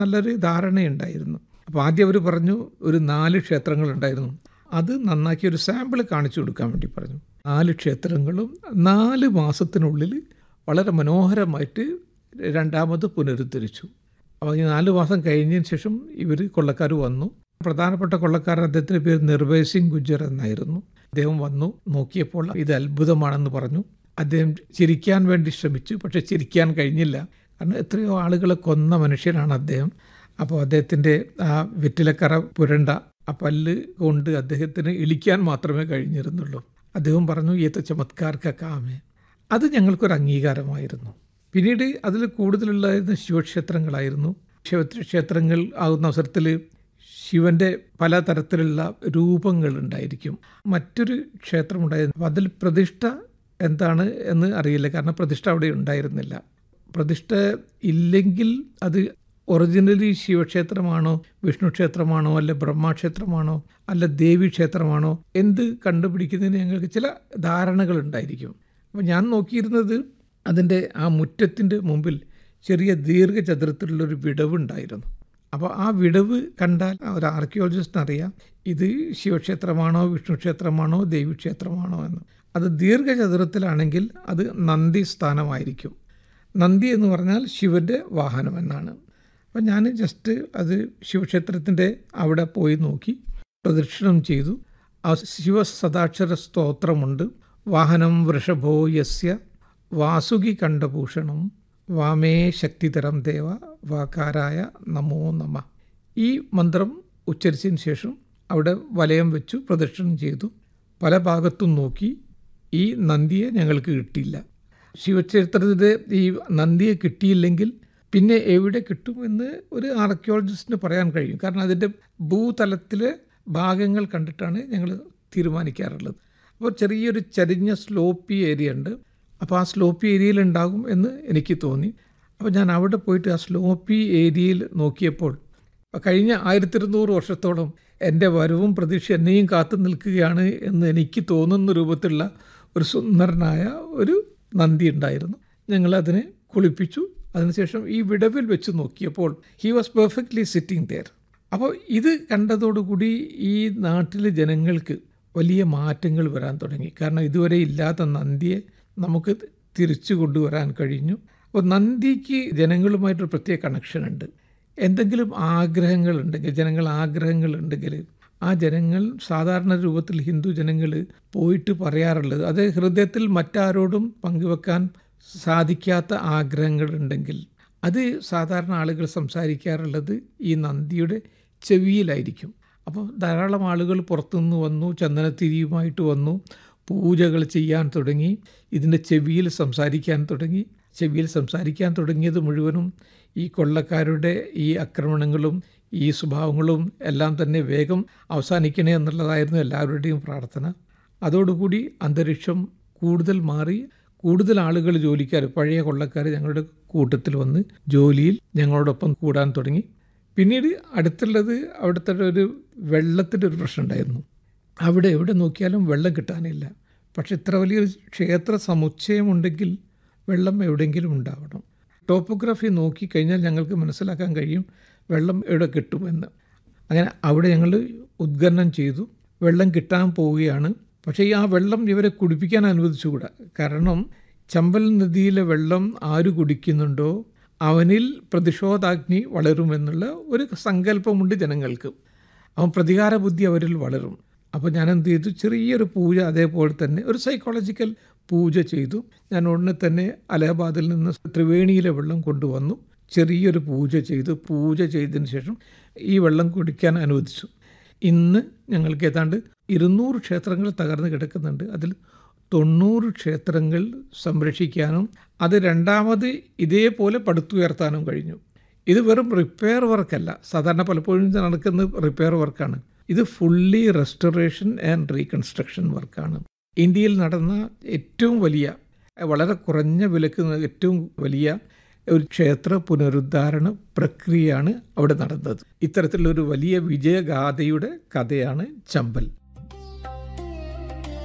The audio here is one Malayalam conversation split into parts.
നല്ലൊരു ധാരണയുണ്ടായിരുന്നു അപ്പോൾ ആദ്യം അവർ പറഞ്ഞു ഒരു നാല് ക്ഷേത്രങ്ങളുണ്ടായിരുന്നു അത് നന്നാക്കി ഒരു സാമ്പിൾ കാണിച്ചു കൊടുക്കാൻ വേണ്ടി പറഞ്ഞു നാല് ക്ഷേത്രങ്ങളും നാല് മാസത്തിനുള്ളിൽ വളരെ മനോഹരമായിട്ട് രണ്ടാമത് പുനരുദ്ധരിച്ചു അപ്പോൾ ഈ നാല് മാസം കഴിഞ്ഞതിന് ശേഷം ഇവർ കൊള്ളക്കാർ വന്നു പ്രധാനപ്പെട്ട കൊള്ളക്കാരൻ അദ്ദേഹത്തിൻ്റെ പേര് നിർഭയ് സിംഗ് ഗുജ്ജർ എന്നായിരുന്നു അദ്ദേഹം വന്നു നോക്കിയപ്പോൾ ഇത് അത്ഭുതമാണെന്ന് പറഞ്ഞു അദ്ദേഹം ചിരിക്കാൻ വേണ്ടി ശ്രമിച്ചു പക്ഷെ ചിരിക്കാൻ കഴിഞ്ഞില്ല കാരണം എത്രയോ ആളുകളെ കൊന്ന മനുഷ്യനാണ് അദ്ദേഹം അപ്പോൾ അദ്ദേഹത്തിൻ്റെ ആ വെറ്റിലക്കറ പുരണ്ട ആ പല്ല് കൊണ്ട് അദ്ദേഹത്തിന് ഇളിക്കാൻ മാത്രമേ കഴിഞ്ഞിരുന്നുള്ളൂ അദ്ദേഹം പറഞ്ഞു ഏത്ത ചമത്കാർക്ക കാമേ അത് ഞങ്ങൾക്കൊരു അംഗീകാരമായിരുന്നു പിന്നീട് അതിൽ കൂടുതലുള്ളതായിരുന്നു ശിവക്ഷേത്രങ്ങളായിരുന്നു ശിവക്ഷേത്രങ്ങൾ ആകുന്ന അവസരത്തിൽ ശിവന്റെ പല തരത്തിലുള്ള രൂപങ്ങൾ ഉണ്ടായിരിക്കും മറ്റൊരു ക്ഷേത്രമുണ്ടായിരുന്നു അപ്പം അതിൽ പ്രതിഷ്ഠ എന്താണ് എന്ന് അറിയില്ല കാരണം പ്രതിഷ്ഠ അവിടെ ഉണ്ടായിരുന്നില്ല പ്രതിഷ്ഠ ഇല്ലെങ്കിൽ അത് ഒറിജിനലി ശിവക്ഷേത്രമാണോ വിഷ്ണു ക്ഷേത്രമാണോ അല്ല ബ്രഹ്മക്ഷേത്രമാണോ അല്ല ദേവി ക്ഷേത്രമാണോ എന്ത് കണ്ടുപിടിക്കുന്നതിന് ഞങ്ങൾക്ക് ചില ധാരണകൾ ഉണ്ടായിരിക്കും അപ്പം ഞാൻ നോക്കിയിരുന്നത് അതിൻ്റെ ആ മുറ്റത്തിൻ്റെ മുമ്പിൽ ചെറിയ ദീർഘചതുരത്തിലുള്ളൊരു വിടവുണ്ടായിരുന്നു അപ്പോൾ ആ വിടവ് കണ്ടാൽ ഒരു ആർക്കിയോളജിസ്റ്റിന് അറിയാം ഇത് ശിവക്ഷേത്രമാണോ വിഷ്ണു ക്ഷേത്രമാണോ ദേവി ക്ഷേത്രമാണോ എന്ന് അത് ദീർഘചതുരത്തിലാണെങ്കിൽ അത് നന്ദി സ്ഥാനമായിരിക്കും നന്ദി എന്ന് പറഞ്ഞാൽ ശിവൻ്റെ വാഹനം എന്നാണ് അപ്പം ഞാൻ ജസ്റ്റ് അത് ശിവക്ഷേത്രത്തിൻ്റെ അവിടെ പോയി നോക്കി പ്രദക്ഷിണം ചെയ്തു ആ ശിവ സദാക്ഷര സ്തോത്രമുണ്ട് വാഹനം വൃഷഭോ യസ്യ വാസുകി കണ്ഠഭൂഷണം വാമേ ശക്തിതരം ദേവ വാകാരായ നമോ നമ ഈ മന്ത്രം ഉച്ചരിച്ചതിന് ശേഷം അവിടെ വലയം വെച്ചു പ്രദക്ഷിണം ചെയ്തു പല ഭാഗത്തും നോക്കി ഈ നന്ദിയെ ഞങ്ങൾക്ക് കിട്ടിയില്ല ശിവക്ഷേത്രത്തിൻ്റെ ഈ നന്ദിയെ കിട്ടിയില്ലെങ്കിൽ പിന്നെ എവിടെ കിട്ടുമെന്ന് ഒരു ആർക്കിയോളജിസ്റ്റിന് പറയാൻ കഴിയും കാരണം അതിൻ്റെ ഭൂതലത്തിലെ ഭാഗങ്ങൾ കണ്ടിട്ടാണ് ഞങ്ങൾ തീരുമാനിക്കാറുള്ളത് അപ്പോൾ ചെറിയൊരു ചരിഞ്ഞ സ്ലോപ്പി ഏരിയ ഉണ്ട് അപ്പോൾ ആ സ്ലോപ്പി ഏരിയയിൽ ഉണ്ടാകും എന്ന് എനിക്ക് തോന്നി അപ്പോൾ ഞാൻ അവിടെ പോയിട്ട് ആ സ്ലോപ്പി ഏരിയയിൽ നോക്കിയപ്പോൾ കഴിഞ്ഞ ആയിരത്തി ഇരുന്നൂറ് വർഷത്തോളം എൻ്റെ വരവും പ്രതീക്ഷ എന്നെയും കാത്തു നിൽക്കുകയാണ് എന്ന് എനിക്ക് തോന്നുന്ന രൂപത്തിലുള്ള ഒരു സുന്ദരനായ ഒരു നന്ദി ഉണ്ടായിരുന്നു ഞങ്ങളതിനെ കുളിപ്പിച്ചു അതിനുശേഷം ഈ വിടവിൽ വെച്ച് നോക്കിയപ്പോൾ he was perfectly sitting there അപ്പോൾ ഇത് കണ്ടതോടുകൂടി ഈ നാട്ടിലെ ജനങ്ങൾക്ക് വലിയ മാറ്റങ്ങൾ വരാൻ തുടങ്ങി കാരണം ഇതുവരെ ഇല്ലാത്ത നന്ദിയെ നമുക്ക് തിരിച്ചു കൊണ്ടുവരാൻ കഴിഞ്ഞു അപ്പോൾ നന്ദിക്ക് ജനങ്ങളുമായിട്ടൊരു പ്രത്യേക കണക്ഷൻ ഉണ്ട് എന്തെങ്കിലും ആഗ്രഹങ്ങൾ ഉണ്ടെങ്കിൽ ജനങ്ങൾ ആഗ്രഹങ്ങൾ ഉണ്ടെങ്കിൽ ആ ജനങ്ങൾ സാധാരണ രൂപത്തിൽ ഹിന്ദു ജനങ്ങൾ പോയിട്ട് പറയാറുള്ളത് അത് ഹൃദയത്തിൽ മറ്റാരോടും പങ്കുവെക്കാൻ സാധിക്കാത്ത ആഗ്രഹങ്ങൾ ഉണ്ടെങ്കിൽ അത് സാധാരണ ആളുകൾ സംസാരിക്കാറുള്ളത് ഈ നന്ദിയുടെ ചെവിയിലായിരിക്കും അപ്പോൾ ധാരാളം ആളുകൾ പുറത്തുനിന്ന് വന്നു ചന്ദനത്തിരിയുമായിട്ട് വന്നു പൂജകൾ ചെയ്യാൻ തുടങ്ങി ഇതിൻ്റെ ചെവിയിൽ സംസാരിക്കാൻ തുടങ്ങി ചെവിയിൽ സംസാരിക്കാൻ തുടങ്ങിയത് മുഴുവനും ഈ കൊള്ളക്കാരുടെ ഈ ആക്രമണങ്ങളും ഈ സ്വഭാവങ്ങളും എല്ലാം തന്നെ വേഗം അവസാനിക്കണേ എന്നുള്ളതായിരുന്നു എല്ലാവരുടെയും പ്രാർത്ഥന അതോടുകൂടി അന്തരീക്ഷം കൂടുതൽ മാറി കൂടുതൽ ആളുകൾ ജോലിക്കാർ പഴയ കൊള്ളക്കാർ ഞങ്ങളുടെ കൂട്ടത്തിൽ വന്ന് ജോലിയിൽ ഞങ്ങളോടൊപ്പം കൂടാൻ തുടങ്ങി പിന്നീട് അടുത്തുള്ളത് അവിടുത്തെ ഒരു വെള്ളത്തിൻ്റെ ഒരു പ്രശ്നം ഉണ്ടായിരുന്നു അവിടെ എവിടെ നോക്കിയാലും വെള്ളം കിട്ടാനില്ല പക്ഷെ ഇത്ര വലിയൊരു ക്ഷേത്ര സമുച്ചയമുണ്ടെങ്കിൽ വെള്ളം എവിടെയെങ്കിലും ഉണ്ടാവണം ടോപ്പോഗ്രാഫി നോക്കിക്കഴിഞ്ഞാൽ ഞങ്ങൾക്ക് മനസ്സിലാക്കാൻ കഴിയും വെള്ളം എവിടെ കിട്ടുമെന്ന് അങ്ങനെ അവിടെ ഞങ്ങൾ ഉദ്ഘാടനം ചെയ്തു വെള്ളം കിട്ടാൻ പോവുകയാണ് പക്ഷേ ഈ ആ വെള്ളം ഇവരെ കുടിപ്പിക്കാൻ അനുവദിച്ചുകൂടാ കാരണം ചമ്പൽ നദിയിലെ വെള്ളം ആര് കുടിക്കുന്നുണ്ടോ അവനിൽ പ്രതിഷോധാഗ്നി വളരുമെന്നുള്ള ഒരു സങ്കല്പമുണ്ട് ജനങ്ങൾക്ക് അവൻ പ്രതികാര ബുദ്ധി അവരിൽ വളരും അപ്പോൾ ഞാൻ എന്ത് ചെയ്തു ചെറിയൊരു പൂജ അതേപോലെ തന്നെ ഒരു സൈക്കോളജിക്കൽ പൂജ ചെയ്തു ഞാൻ ഉടനെ തന്നെ അലഹബാദിൽ നിന്ന് ത്രിവേണിയിലെ വെള്ളം കൊണ്ടുവന്നു ചെറിയൊരു പൂജ ചെയ്തു പൂജ ചെയ്തതിന് ശേഷം ഈ വെള്ളം കുടിക്കാൻ അനുവദിച്ചു ഇന്ന് ഞങ്ങൾക്ക് ഏതാണ്ട് ഇരുന്നൂറ് ക്ഷേത്രങ്ങൾ തകർന്ന് കിടക്കുന്നുണ്ട് അതിൽ തൊണ്ണൂറ് ക്ഷേത്രങ്ങൾ സംരക്ഷിക്കാനും അത് രണ്ടാമത് ഇതേപോലെ പടുത്തുയർത്താനും കഴിഞ്ഞു ഇത് വെറും റിപ്പയർ വർക്കല്ല സാധാരണ പലപ്പോഴും നടക്കുന്ന റിപ്പയർ വർക്കാണ് ഇത് ഫുള്ളി റെസ്റ്റോറേഷൻ ആൻഡ് റീകൺസ്ട്രക്ഷൻ വർക്കാണ് ഇന്ത്യയിൽ നടന്ന ഏറ്റവും വലിയ വളരെ കുറഞ്ഞ വിലക്ക് ഏറ്റവും വലിയ ഒരു ക്ഷേത്ര പുനരുദ്ധാരണ പ്രക്രിയയാണ് അവിടെ നടന്നത് ഇത്തരത്തിലുള്ളൊരു വലിയ വിജയഗാഥയുടെ കഥയാണ് ചമ്പൽ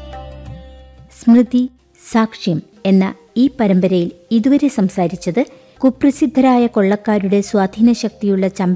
സ്മൃതി സാക്ഷ്യം എന്ന ഈ പരമ്പരയിൽ ഇതുവരെ സംസാരിച്ചത് കുപ്രസിദ്ധരായ കൊള്ളക്കാരുടെ സ്വാധീന ശക്തിയുള്ള